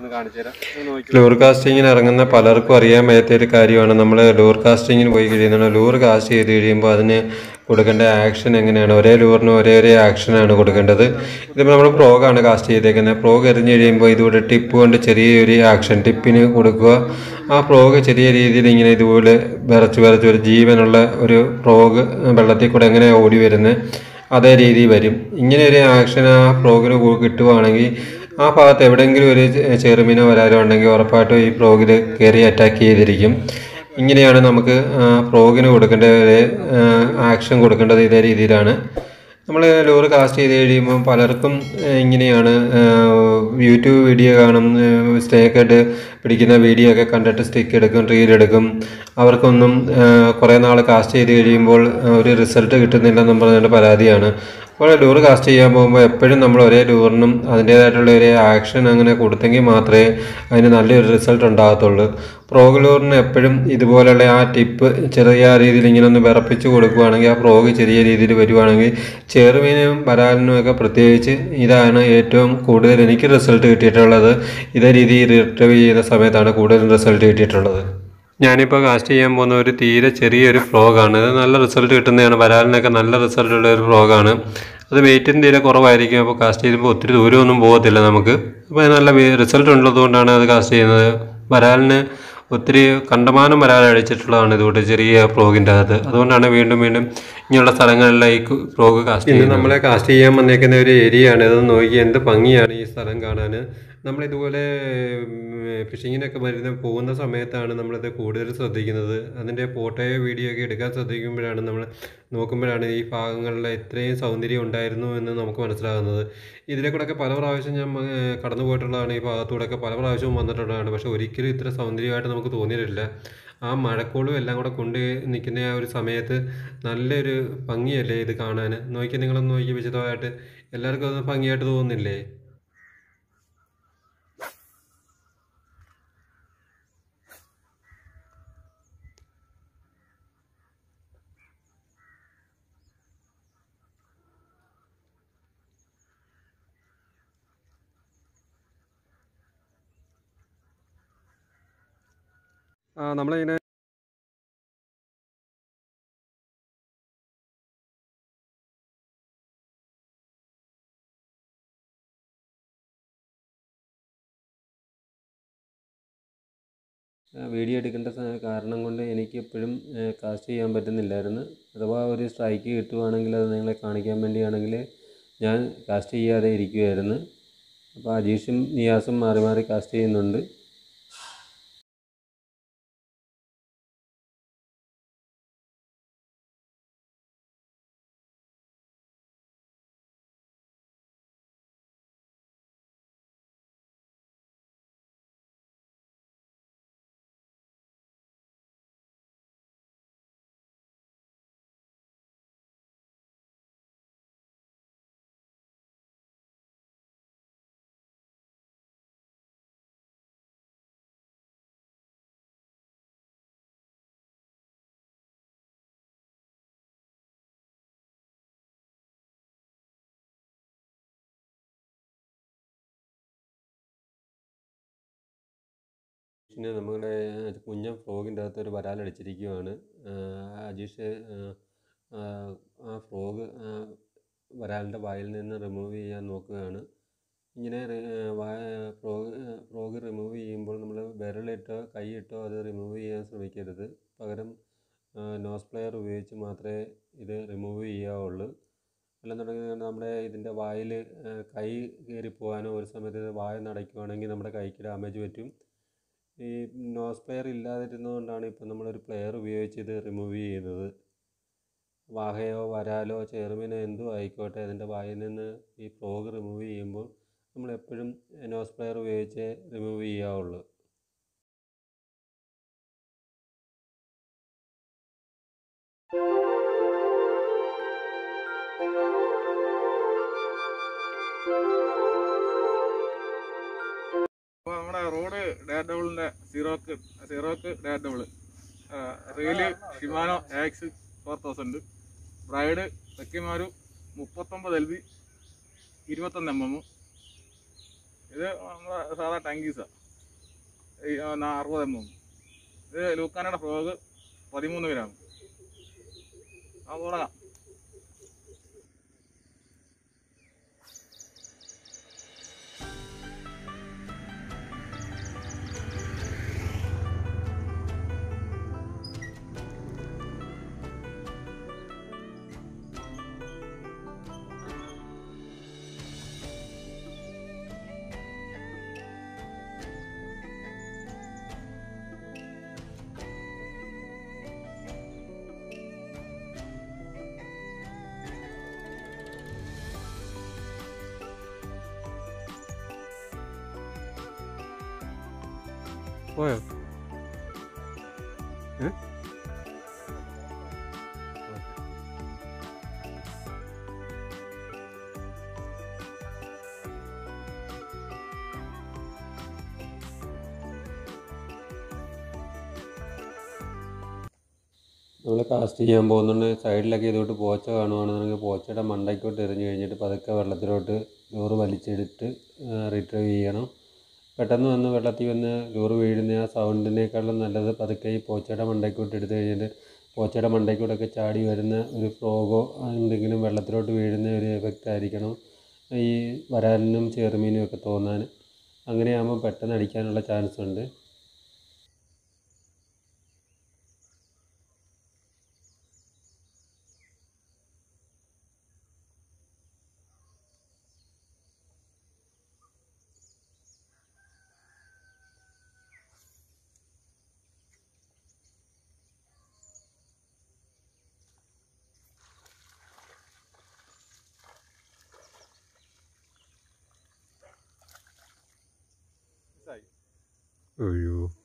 ഒന്ന് കാണിച്ചു തരാം ഒന്ന് നോക്കി ലൂർ കാസ്റ്റിങ്ങിന് ഇറങ്ങുന്ന പലർക്കും അറിയാൻ വയ്യാത്ത ഒരു കാര്യമാണ് നമ്മൾ ലൂർ കാസ്റ്റിങ്ങിന് പോയി കഴിയുന്നത് ലൂർ കാസ്റ്റ് ചെയ്ത് കഴിയുമ്പോൾ അതിന് കൊടുക്കേണ്ട ആക്ഷൻ എങ്ങനെയാണ് ഒരേ ലൂറിന് ഒരേ ഒരേ ആക്ഷനാണ് കൊടുക്കേണ്ടത് ഇതിപ്പോൾ നമ്മൾ പ്രോഗാണ് കാസ്റ്റ് ചെയ്തേക്കുന്നത് പ്രോഗ് എറിഞ്ഞ് കഴിയുമ്പോൾ ഇതുപോലെ ടിപ്പ് കൊണ്ട് ചെറിയൊരു ആക്ഷൻ ടിപ്പിന് കൊടുക്കുക ആ പ്രോഗ് ചെറിയ രീതിയിൽ ഇങ്ങനെ ഇതുപോലെ വിറച്ച് വിറച്ച് ഒരു ജീവനുള്ള ഒരു പ്രോഗ് വെള്ളത്തിൽ കൂടെ എങ്ങനെ ഓടി വരുന്നത് അതേ രീതി വരും ഇങ്ങനെ ഒരു ആക്ഷൻ ആ പ്രോഗിന് കു- കിട്ടുവാണെങ്കിൽ ആ ഭാഗത്ത് എവിടെയെങ്കിലും ഒരു ചെ- ചെറുമീനോ വരാലോ ഉണ്ടെങ്കിൽ ഉറപ്പായിട്ടും ഈ പ്രോഗിൽ കയറി അറ്റാക്ക് ചെയ്തിരിക്കും ഇങ്ങനെയാണ് നമുക്ക് ആ, പ്രോഗിന് കൊടുക്കേണ്ട ഒരു ആക്ഷൻ കൊടുക്കേണ്ടത് ഇതേ രീതിയിലാണ് നമ്മൾ ലോറ് കാസ്റ്റ് ചെയ്ത് കഴിയുമ്പോൾ പലർക്കും ഏഹ്, ഇങ്ങനെയാണ് ഏഹ്, യൂട്യൂബ് വീഡിയോ കാണും സ്റ്റേക്ക് ആയിട്ട് പിടിക്കുന്ന വീഡിയോ ഒക്കെ കണ്ടിട്ട് സ്റ്റിക്ക് എടുക്കും റീൽ എടുക്കും അവർക്കൊന്നും ഏഹ്, കുറേ നാൾ കാസ്റ്റ് ചെയ്ത് കഴിയുമ്പോൾ ഏഹ്, ഒരു റിസൾട്ട് കിട്ടുന്നില്ലെന്നും പറഞ്ഞുകൊണ്ട് പരാതിയാണ് അപ്പോൾ ലൂറ് കാസ്റ്റ് ചെയ്യാൻ പോകുമ്പോൾ എപ്പോഴും നമ്മൾ ഒരേ ലൂറിനും അതിൻ്റേതായിട്ടുള്ള ഒരു ആക്ഷൻ അങ്ങനെ കൊടുത്തെങ്കിൽ മാത്രമേ അതിന് നല്ലൊരു റിസൾട്ട് ഉണ്ടാകത്തുള്ളൂ പ്രോഗ് ലൂറിന് എപ്പോഴും ഇതുപോലുള്ള ആ ടിപ്പ് ചെറിയ രീതിയിൽ ഇങ്ങനെ ഒന്ന് വിറപ്പിച്ച് കൊടുക്കുകയാണെങ്കിൽ ആ പ്രോഗ് ചെറിയ രീതിയിൽ വരുവാണെങ്കിൽ ചെറുമീനും വരാലിനും ഒക്കെ പ്രത്യേകിച്ച് ഇതാണ് ഏറ്റവും കൂടുതൽ എനിക്ക് റിസൾട്ട് കിട്ടിയിട്ടുള്ളത് ഇതേ രീതിയിൽ റിട്രീവ് ചെയ്യുന്ന സമയത്താണ് കൂടുതൽ റിസൾട്ട് കിട്ടിയിട്ടുള്ളത് ഞാനിപ്പോൾ കാസ്റ്റ് ചെയ്യാൻ പോകുന്ന ഒരു തീരെ ചെറിയൊരു ഫ്രോഗാണ് ഇത് നല്ല റിസൾട്ട് കിട്ടുന്നതാണ് വരാലിനൊക്കെ നല്ല റിസൾട്ട് ഉള്ള ഒരു ഫ്രോഗാണ് അത് വെയിറ്റും തീരെ കുറവായിരിക്കും അപ്പോൾ കാസ്റ്റ് ചെയ്യുമ്പോൾ ഒത്തിരി ദൂരമൊന്നും പോകത്തില്ല നമുക്ക് അപ്പോൾ അത് നല്ല റിസൾട്ട് ഉള്ളതുകൊണ്ടാണ് അത് കാസ്റ്റ് ചെയ്യുന്നത് വരാലിന് ഒത്തിരി കണ്ടമാനം വരാൽ അടിച്ചിട്ടുള്ളതാണ് ഇതുകൊണ്ട് ചെറിയ ഫ്രോഗിൻ്റെ അകത്ത് അതുകൊണ്ടാണ് വീണ്ടും വീണ്ടും ഇങ്ങനെയുള്ള സ്ഥലങ്ങളിലേക്ക് ഫ്രോഗ് കാസ്റ്റ് ചെയ്യുന്നത് നമ്മളെ കാസ്റ്റ് ചെയ്യാൻ വന്നേക്കുന്ന ഒരു ഏരിയ ആണ് ഇത് നോക്കി എന്ത് ഭംഗിയാണ് ഈ സ്ഥലം കാണാൻ നമ്മളിതുപോലെ ഫിഷിങ്ങിനൊക്കെ വരുന്ന പോകുന്ന സമയത്താണ് നമ്മളിത് കൂടുതൽ ശ്രദ്ധിക്കുന്നത് അതിൻ്റെ ഫോട്ടോയോ വീഡിയോ ഒക്കെ എടുക്കാൻ ശ്രദ്ധിക്കുമ്പോഴാണ് നമ്മൾ നോക്കുമ്പോഴാണ് ഈ ഭാഗങ്ങളിൽ ഇത്രയും സൗന്ദര്യം ഉണ്ടായിരുന്നു എന്ന് നമുക്ക് മനസ്സിലാകുന്നത് ഇതിലെ കൂടെയൊക്കെ പല പ്രാവശ്യം ഞാൻ ഏഹ്, കടന്നു പോയിട്ടുള്ളതാണ് ഈ ഭാഗത്തൂടെയൊക്കെ പല പ്രാവശ്യവും വന്നിട്ടുള്ളതാണ് പക്ഷേ ഒരിക്കലും ഇത്ര സൗന്ദര്യമായിട്ട് നമുക്ക് തോന്നിയിട്ടില്ല ആ മഴക്കോളും എല്ലാം കൂടെ കൊണ്ട് നിൽക്കുന്ന ആ ഒരു സമയത്ത് നല്ലൊരു ഭംഗിയല്ലേ ഇത് കാണാൻ നോക്കി നിങ്ങളൊന്ന് നോക്കി വിശദമായിട്ട് എല്ലാവർക്കും അത് ഭംഗിയായിട്ട് തോന്നുന്നില്ലേ ആ നമ്മളിങ്ങനെ വീഡിയോ എടുക്കേണ്ട സ- കാരണം കൊണ്ട് എനിക്ക് എപ്പോഴും കാസ്റ്റ് ചെയ്യാൻ പറ്റുന്നില്ലായിരുന്നു അഥവാ ഒരു സ്ട്രൈക്ക് കിട്ടുവാണെങ്കിൽ അത് നിങ്ങളെ കാണിക്കാൻ വേണ്ടിയാണെങ്കിൽ ഞാൻ കാസ്റ്റ് ചെയ്യാതെ ഇരിക്കുമായിരുന്നു അപ്പോൾ അജീഷും നിയാസും മാറി മാറി കാസ്റ്റ് ചെയ്യുന്നുണ്ട് പിന്നെ നമ്മുടെ കുഞ്ഞൻ ഫ്രോഗിൻ്റെ അകത്ത് ഒരു വരാലടിച്ചിരിക്കുകയാണ് അജീഷ് ആ, ആ ഫ്രോഗ് വരാലിൻ്റെ വായിൽ നിന്ന് റിമൂവ് ചെയ്യാൻ നോക്കുകയാണ് ഇങ്ങനെ റി- വായ ഫ്രോഗ് ഫ്രോഗ് റിമൂവ് ചെയ്യുമ്പോൾ നമ്മൾ വിരലിട്ടോ കൈയിട്ടോ അത് റിമൂവ് ചെയ്യാൻ ശ്രമിക്കരുത് പകരം നോസ് പ്ലെയർ ഉപയോഗിച്ച് മാത്രമേ ഇത് റിമൂവ് ചെയ്യാവുള്ളൂ അല്ലെന്നുണ്ടെങ്കിൽ നമ്മുടെ ഇതിൻ്റെ വായിൽ കൈ കയറി പോകാനോ ഒരു സമയത്ത് ഇത് വായ നടയ്ക്കുവാണെങ്കിൽ നമ്മുടെ കൈക്ക് ഡാമേജ് പറ്റും ഈ നോസ് പ്ലെയർ ഇല്ലാതിരുന്നതുകൊണ്ടാണ് ഇപ്പം നമ്മളൊരു പ്ലെയർ ഉപയോഗിച്ച് ഇത് റിമൂവ് ചെയ്യുന്നത് വാഹയോ വരാലോ ചെറുമീനോ എന്തോ ആയിക്കോട്ടെ അതിൻ്റെ വായിൽ നിന്ന് ഈ ഫ്രോഗ് റിമൂവ് ചെയ്യുമ്പോൾ നമ്മൾ എപ്പോഴും നോസ് പ്ലെയർ ഉപയോഗിച്ച് റിമൂവ് ചെയ്യാവുള്ളൂ അപ്പോൾ നമ്മുടെ റോഡ് ഡയർ ഡബിളിന്റെ സീറോക്ക് സീറോക്ക് ഡയർ ഡബിൾ reel Shimano AX four thousand braid തെക്കിമാരു മുപ്പത്തൊമ്പത് എൽ ബി ഇരുപത്തൊന്ന് എം എം ഇത് നമ്മുടെ സാധാ ടങ്കീസാ ഈ ആ, നാ- അറുപത് എം എം ഇത് ലൂക്കാനയുടെ ഫ്രോഗ് പതിമൂന്ന് ഗ്രാം ആ തുടങ്ങാം പോയോ നമ്മൾ കാസ്റ്റ് ചെയ്യാൻ പോകുന്നുണ്ട് സൈഡിലൊക്കെ ഇതോട്ട് പോച്ച കാണുവാണെന്നുണ്ടെങ്കിൽ പോച്ചയുടെ മണ്ടയ്ക്കോട്ട് എറിഞ്ഞു കഴിഞ്ഞിട്ട് പതുക്കെ വെള്ളത്തിലോട്ട് ലൂറ് വലിച്ചെടുത്ത് റിട്രീവ് ചെയ്യണം പെട്ടെന്ന് വന്ന് വെള്ളത്തിൽ വന്ന് ലൂറ് വീഴുന്ന ആ സൗണ്ടിനേക്കാളും നല്ലത് പതുക്കെ ഈ പോച്ചയുടെ മണ്ടയ്ക്കോട്ട് എടുത്തു കഴിഞ്ഞിട്ട് പോച്ചയുടെ മണ്ടയ്ക്കൂടൊക്കെ ചാടി വരുന്ന ഒരു ഫ്രോഗോ എന്തെങ്കിലും വെള്ളത്തിലോട്ട് വീഴുന്ന ഒരു എഫക്റ്റ് ആയിരിക്കണം ഈ വരാലിനും ചെറുമീനും ഒക്കെ തോന്നാൻ അങ്ങനെയാകുമ്പോൾ പെട്ടെന്ന് അടിക്കാനുള്ള ചാൻസ് ഉണ്ട് മിസ്സായി അയ്യോ